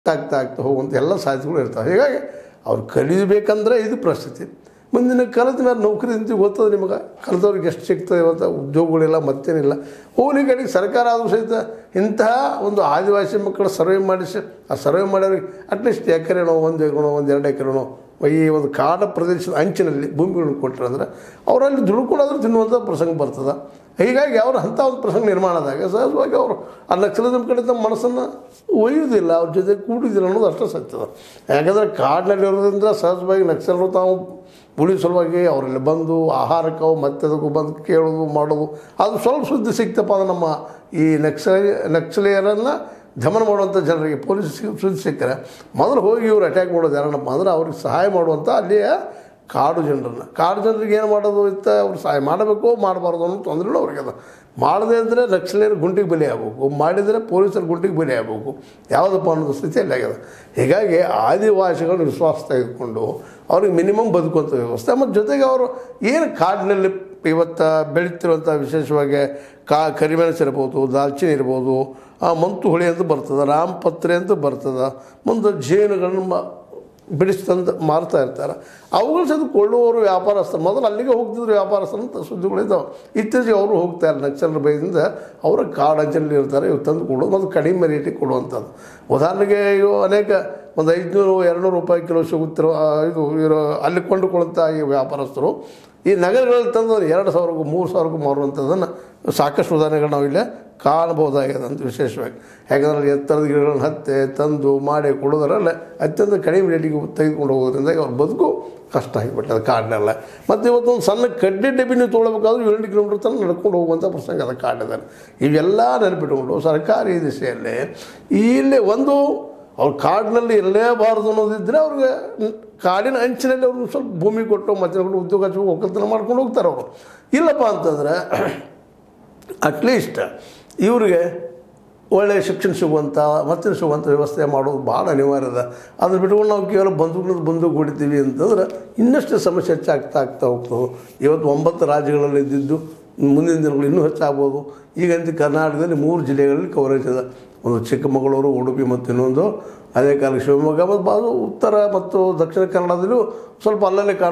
ಆಗ್ತಾ ಆಗ್ತಾ ಹೋಗುವಂಥ ಎಲ್ಲ ಸಾಧ್ಯತೆಗಳು ಇರ್ತವೆ ಹೀಗಾಗಿ ಅವ್ರು ಕಲಿಬೇಕಂದ್ರೆ ಇದು ಪರಿಸ್ಥಿತಿ ಮುಂದಿನ ಕಲಿತ ಮೇಲೆ ನೌಕರಿ ಅಂತ ಗೊತ್ತದ ನಿಮಗೆ ಕಲಿತವ್ರಿಗೆ ಎಷ್ಟು ಸಿಗ್ತದೆ ಇವತ್ತು ಉದ್ಯೋಗಗಳಿಲ್ಲ ಮತ್ತೇನಿಲ್ಲ ಹೋಗ್ಲಿ ಕಡೆಗೆ ಸರ್ಕಾರ ಆದರೂ ಸಹಿತ ಇಂತಹ ಒಂದು ಆದಿವಾಸಿ ಮಕ್ಕಳ ಸರ್ವೆ ಮಾಡಿಸಿ ಆ ಸರ್ವೆ ಮಾಡೋರಿಗೆ ಅಟ್ಲೀಸ್ಟ್ ಎಕರೆನೋ ಒಂದು ಎಕರೆನೋ ಒಂದು ಎರಡು ಎಕರೆನೋ ಈ ಒಂದು ಕಾಡ ಪ್ರದೇಶದ ಅಂಚಿನಲ್ಲಿ ಭೂಮಿಗಳನ್ನು ಕೊಟ್ಟರೆ ಅಂದ್ರೆ ಅವರಲ್ಲಿ ದುಡ್ಕೊಳ್ಳೋದ್ರೆ ತಿನ್ನುವಂಥ ಪ್ರಸಂಗ ಬರ್ತದೆ ಹೀಗಾಗಿ ಅವರು ಅಂಥ ಒಂದು ಪ್ರಸಂಗ ನಿರ್ಮಾಣದಾಗ ಸಹಜವಾಗಿ ಅವರು ಆ ನಕ್ಸಲಿಸಮ್ ಕಡೆ ತಮ್ಮ ಮನಸ್ಸನ್ನು ಒಯ್ಯುವುದಿಲ್ಲ ಅವ್ರ ಜೊತೆ ಕೂಡುವುದಿಲ್ಲ ಅನ್ನೋದು ಅಷ್ಟೇ ಸತ್ಯದ ಯಾಕಂದರೆ ಕಾಡಿನಲ್ಲಿ ಇರೋದ್ರಿಂದ ಸಹಜವಾಗಿ ನಕ್ಸಲರು ತಾವು ಉಳಿ ಸಲುವಾಗಿ ಅವರಲ್ಲಿ ಬಂದು ಆಹಾರಕ್ಕೆ ಅವು ಮತ್ತೆ ಅದಕ್ಕೂ ಬಂದು ಕೇಳೋದು ಮಾಡೋದು ಅದು ಸ್ವಲ್ಪ ಸುದ್ದಿ ಸಿಕ್ತಪ್ಪ ಅಂದ್ರೆ ನಮ್ಮ ಈ ನಕ್ಸಲಿ ನಕ್ಸಲೀಯರನ್ನು ದಮನ ಮಾಡುವಂಥ ಜನರಿಗೆ ಪೊಲೀಸ್ ಸಿ- ಸುದ್ದಿ ಸಿಕ್ಕರೆ ಮೊದಲು ಹೋಗಿ ಇವ್ರು ಅಟ್ಯಾಕ್ ಮಾಡೋದು ಯಾರನ್ನಪ್ಪ ಅಂದ್ರೆ ಅವ್ರಿಗೆ ಸಹಾಯ ಮಾಡುವಂಥ ಅಲ್ಲಿಯ ಕಾಡು ಜನರನ್ನು ಕಾಡು ಜನರಿಗೆ ಏನು ಮಾಡೋದು ಇತ್ತ ಅವ್ರು ಸಹಾಯ ಮಾಡಬೇಕು ಮಾಡಬಾರ್ದು ಅನ್ನೋ ತೊಂದರೆಗಳು ಅವ್ರಿಗೆ ಅದ ಮಾಡದೇ ಅಂದರೆ ನಕ್ಸಲೀಯರು ಗುಂಟಿಗೆ ಬಲಿ ಆಗಬೇಕು ಮಾಡಿದರೆ ಪೊಲೀಸರು ಗುಂಟಿಗೆ ಬಲಿ ಆಗಬೇಕು ಯಾವುದಪ್ಪ ಅನ್ನೋದು ಸ್ಥಿತಿಯಲ್ಲಿ ಆಗ್ಯದ ಹೀಗಾಗಿ ಆದಿವಾಸಿಗಳು ವಿಶ್ವಾಸ ತೆಗೆದುಕೊಂಡು ಅವ್ರಿಗೆ ಮಿನಿಮಮ್ ಬದುಕುವಂಥ ವ್ಯವಸ್ಥೆ ಮತ್ತು ಜೊತೆಗೆ ಅವರು ಏನು ಕಾಡಿನಲ್ಲಿ ಇವತ್ತು ಬೆಳೀತಿರುವಂಥ ವಿಶೇಷವಾಗಿ ಕಾ ಕರಿಮೆಣಸು ಇರ್ಬೋದು ದಾಲ್ಚಿನ್ನಿ ಇರ್ಬೋದು ಆ ಮಂತು ಹುಳಿ ಅಂತ ಬರ್ತದೆ ರಾಮಪತ್ರೆ ಅಂತ ಬರ್ತದೆ ಮುಂದೆ ಜೇನುಗಳನ್ನು ಮ ಬಿಡಿಸಿ ತಂದು ಮಾರ್ತಾ ಇರ್ತಾರೆ ಅವುಗಳು ಸಹಿತ ಕೊಳ್ಳುವವರು ವ್ಯಾಪಾರಸ್ಥರು ಮೊದಲು ಅಲ್ಲಿಗೆ ಹೋಗ್ತಿದ್ರು ವ್ಯಾಪಾರಸ್ಥರು ಅಂತ ಸುದ್ದಿಗಳಿದ್ದಾವೆ ಇತ್ತೀಚೆಗೆ ಅವರು ಹೋಗ್ತಾರೆ ನಕ್ಸಲರ ಭಯದಿಂದ ಅವರ ಕಾಡಂಚಲ್ಲಿ ಇರ್ತಾರೆ ಇವು ತಂದು ಕೊಡೋದು ಮತ್ತು ಕಡಿಮೆ ರೇಟಿಗೆ ಕೊಡುವಂಥದ್ದು ಉದಾಹರಣೆಗೆ ಇವು ಅನೇಕ ಒಂದು ಐದುನೂರು ಎರಡುನೂರು ರೂಪಾಯಿ ಕಿಲೋ ಸಿಗುತ್ತಿರೋ ಆ, ಇದು ಇರೋ ಅಲ್ಲಿ ಕೊಂಡುಕೊಳ್ಳುವಂಥ ಈ ವ್ಯಾಪಾರಸ್ಥರು ಈ ನಗರಗಳಲ್ಲಿ ತಂದು ಎರಡು ಸಾವಿರಕ್ಕೂ ಮೂರು ಸಾವಿರಕ್ಕೂ ಮಾರುವಂಥದ್ದನ್ನು ಸಾಕಷ್ಟು ಉದಾಹರಣೆಗಳು ನಾವು ಇಲ್ಲೇ ಕಾಣಬಹುದಾಗಿದೆ ಅಂತ ವಿಶೇಷವಾಗಿ ಯಾಕಂದ್ರೆ ಅಲ್ಲಿ ಎತ್ತರದ ಗಿಡಗಳನ್ನು ಹತ್ತೆ ತಂದು ಮಾಡಿ ಕೊಡೋದರಲ್ಲೇ ಅತ್ಯಂತ ಕಡಿಮೆ ರೇಟಿಗೆ ತೆಗೆದುಕೊಂಡು ಹೋಗೋದ್ರಿಂದ ಅವ್ರ ಬದುಕು ಕಷ್ಟ ಆಗಿಬಿಟ್ಟದೆ ಕಾಡಿನೆಲ್ಲ ಮತ್ತು ಇವತ್ತೊಂದು ಸಣ್ಣ ಕಡ್ಡಿ ಡಬ್ಬಿ ನೀವು ತೊಗೊಳ್ಬೇಕಾದ್ರೂ ಏಳು ಕಿಲೋಮೀಟರ್ ತನಕ ನಡ್ಕೊಂಡು ಹೋಗುವಂಥ ಪ್ರಸಂಗ ಅದು ಕಾಡಿನಲ್ಲಿ ಇವೆಲ್ಲ ನೆನಪಿಟ್ಕೊಂಡು ಸರ್ಕಾರಿ ದಿಶೆಯಲ್ಲಿ ಇಲ್ಲಿ ಒಂದು ಅವ್ರು ಕಾಡಿನಲ್ಲಿ ಇರಲೇಬಾರದು ಅನ್ನೋದಿದ್ದರೆ ಅವ್ರಿಗೆ ನ್- ಕಾಡಿನ ಅಂಚಿನಲ್ಲಿ ಅವ್ರಿಗೆ ಸ್ವಲ್ಪ ಭೂಮಿ ಕೊಟ್ಟು ಮತ್ತೆ ಕೊಟ್ಟು ಉದ್ಯೋಗ ಹಚ್ಚಿ ಒಕ್ಕಲ್ತನ ಮಾಡ್ಕೊಂಡು ಹೋಗ್ತಾರೆ ಅವರು ಇಲ್ಲಪ್ಪ ಅಂತಂದರೆ ಅಟ್ಲೀಸ್ಟ್ ಇವರಿಗೆ ಒಳ್ಳೆಯ ಶಿಕ್ಷಣ ಸಿಗುವಂಥ ಮತ್ತೆ ಸಿಗುವಂಥ ವ್ಯವಸ್ಥೆ ಮಾಡೋದು ಭಾಳ ಅನಿವಾರ್ಯ ಅದ ಅದ್ರ ಬಿಟ್ಕೊಂಡು ನಾವು ಕೇವಲ ಬಂದೂಕಿನದು ಬಂದೂಕು ಹೊಡಿತೀವಿ ಅಂತಂದ್ರೆ ಇನ್ನಷ್ಟು ಸಮಸ್ಯೆ ಹೆಚ್ಚಾಗ್ತಾ ಆಗ್ತಾ ಹೋಗ್ತವೆ ಇವತ್ತು ಒಂಬತ್ತು ರಾಜ್ಯಗಳಲ್ಲಿ ಇದ್ದಿದ್ದು ಮುಂದಿನ ದಿನಗಳು ಇನ್ನೂ ಹೆಚ್ಚಾಗ್ಬೋದು ಈಗಂತೂ ಕರ್ನಾಟಕದಲ್ಲಿ ಮೂರು ಜಿಲ್ಲೆಗಳಲ್ಲಿ ಕವರೇಜ್ ಇದೆ ಒಂದು ಚಿಕ್ಕಮಗಳೂರು ಉಡುಪಿ ಮತ್ತು ಇನ್ನೊಂದು ಅದೇ ಕಾಲಕ್ಕೆ ಶಿವಮೊಗ್ಗ ಮತ್ತು ಬಾಜು ಉತ್ತರ ಮತ್ತು ದಕ್ಷಿಣ ಕನ್ನಡದಲ್ಲೂ ಸ್ವಲ್ಪ ಅಲ್ಲಲ್ಲೇ ಕಾಣ